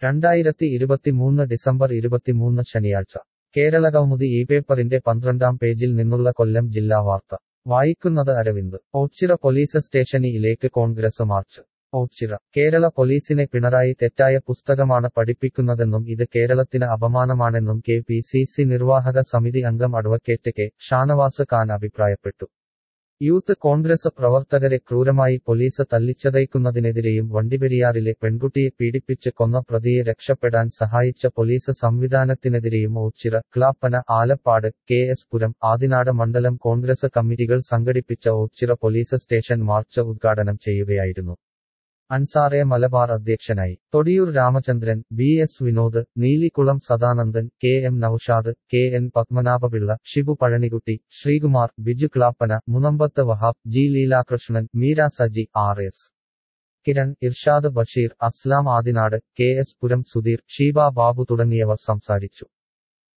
രണ്ടായിരത്തി ഇരുപത്തിമൂന്ന് ഡിസംബർ ഇരുപത്തിമൂന്ന് ശനിയാഴ്ച കേരള കൗമുദി ഈ പേപ്പറിന്റെ പന്ത്രണ്ടാം പേജിൽ നിന്നുള്ള കൊല്ലം ജില്ലാ വാർത്ത വായിക്കുന്നത് അരവിന്ദ് ഓച്ചിറ പോലീസ് സ്റ്റേഷനിലേക്ക് കോൺഗ്രസ് മാർച്ച് ഓച്ചിറ കേരള പോലീസിനെ പിണറായി തെറ്റായ പുസ്തകമാണ് പഠിപ്പിക്കുന്നതെന്നും ഇത് കേരളത്തിന് അപമാനമാണെന്നും കെ പി സി സി നിർവാഹക സമിതി അംഗം അഡ്വക്കേറ്റ് കെ ഷാനവാസ് ഖാൻ അഭിപ്രായപ്പെട്ടു യൂത്ത് കോൺഗ്രസ് പ്രവർത്തകരെ ക്രൂരമായി പോലീസ് തല്ലിച്ചതയ്ക്കുന്നതിനെതിരെയും വണ്ടിപ്പെരിയാറിലെ പെൺകുട്ടിയെ പീഡിപ്പിച്ച് കൊന്ന പ്രതിയെ രക്ഷപ്പെടാൻ സഹായിച്ച പോലീസ് സംവിധാനത്തിനെതിരെയും ഓച്ചിറ ക്ലാപ്പന ആലപ്പാട് കെ എസ് പുരം ആദിനാട് മണ്ഡലം കോൺഗ്രസ് കമ്മിറ്റികൾ സംഘടിപ്പിച്ച ഓച്ചിറ പോലീസ് സ്റ്റേഷൻ മാർച്ച് ഉദ്ഘാടനം ചെയ്യുകയായിരുന്നു അൻസാറെ മലബാർ അധ്യക്ഷനായി Thodiyoor Ramachandran B S Vinod Neelikulam Sadanandan K M Noushad K N Padmanabhapillai Shibu Pazhanikutty Sreekumar Biju Clappana Munambathu Wahab G Leelakrishnan Meera Saji R S Kiran Irshad Basheer Aslam Adinad K S Puram Sudheer Sheeba Babu തുടങ്ങിയവർ സംസാരിച്ചു